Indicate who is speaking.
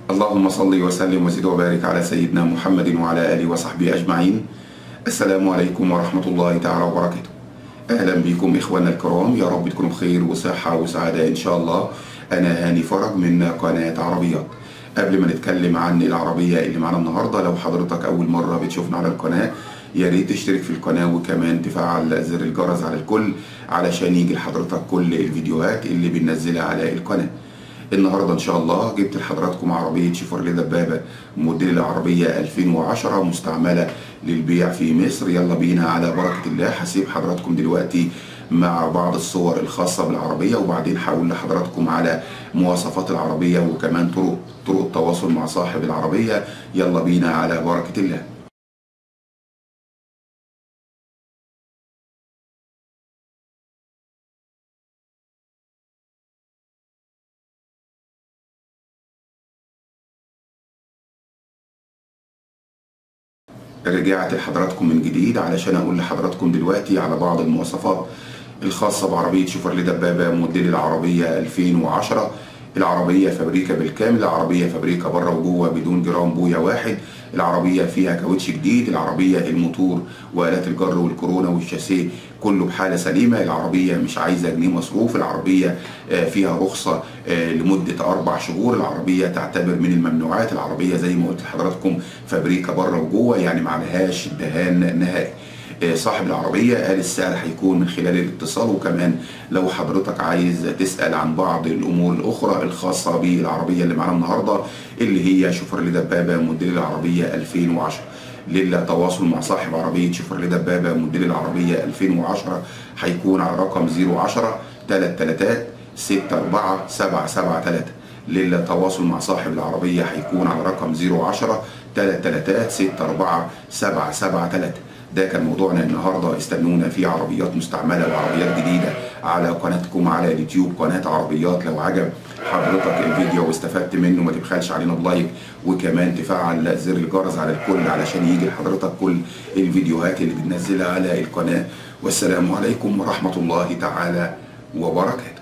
Speaker 1: اللهم صل وسلم وزد وبارك على سيدنا محمد وعلى آله وصحبه أجمعين السلام عليكم ورحمة الله تعالى وبركاته أهلا بكم إخواننا الكرام يا رب تكونوا بخير وصحة وسعادة إن شاء الله أنا هاني فرج من قناة عربيات قبل ما نتكلم عن العربية اللي معانا النهاردة لو حضرتك أول مرة بتشوفنا على القناة يا ريت تشترك في القناة وكمان تفعل زر الجرس على الكل علشان يجي لحضرتك كل الفيديوهات اللي بننزلها على القناة النهارده ان شاء الله جبت لحضراتكم عربيه شيفروليه دبابه موديل العربيه 2010 مستعمله للبيع في مصر يلا بينا على بركه الله هسيب حضراتكم دلوقتي مع بعض الصور الخاصه بالعربيه وبعدين هقول لحضراتكم على مواصفات العربيه وكمان طرق طرق التواصل مع صاحب العربيه يلا بينا على بركه الله رجعت لحضراتكم من جديد علشان اقول لحضراتكم دلوقتي على بعض المواصفات الخاصه بعربيه شيفروليه دبابه موديل العربيه 2010 العربيه فابريكا بالكامل العربيه فابريكا بره وجوه بدون جرام بويا واحد العربيه فيها كاوتش جديد العربيه الموتور والات الجر والكورونا والشاسيه كله بحاله سليمه العربيه مش عايزه جنيه مصروف العربيه فيها رخصه لمده اربع شهور العربيه تعتبر من الممنوعات العربيه زي ما قلت لحضراتكم فابريكا بره وجوه يعني ما عليهاش دهان نهائي صاحب العربية قال السعر هيكون من خلال الاتصال وكمان لو حضرتك عايز تسأل عن بعض الأمور الأخرى الخاصة بالعربية اللي معانا النهاردة اللي هي شوفرلي دبابة موديل العربية 2010 للتواصل مع صاحب عربية شوفرلي دبابة موديل العربية 2010 هيكون على رقم 010 33 64 773 للتواصل مع صاحب العربية هيكون على رقم 010 33 64 773 ده كان موضوعنا النهارده استنونا في عربيات مستعمله وعربيات جديده على قناتكم على اليوتيوب قناه عربيات لو عجب حضرتك الفيديو واستفدت منه ما تبخلش علينا بلايك وكمان تفعل زر الجرس على الكل علشان يجي لحضرتك كل الفيديوهات اللي بننزلها على القناه والسلام عليكم ورحمه الله تعالى وبركاته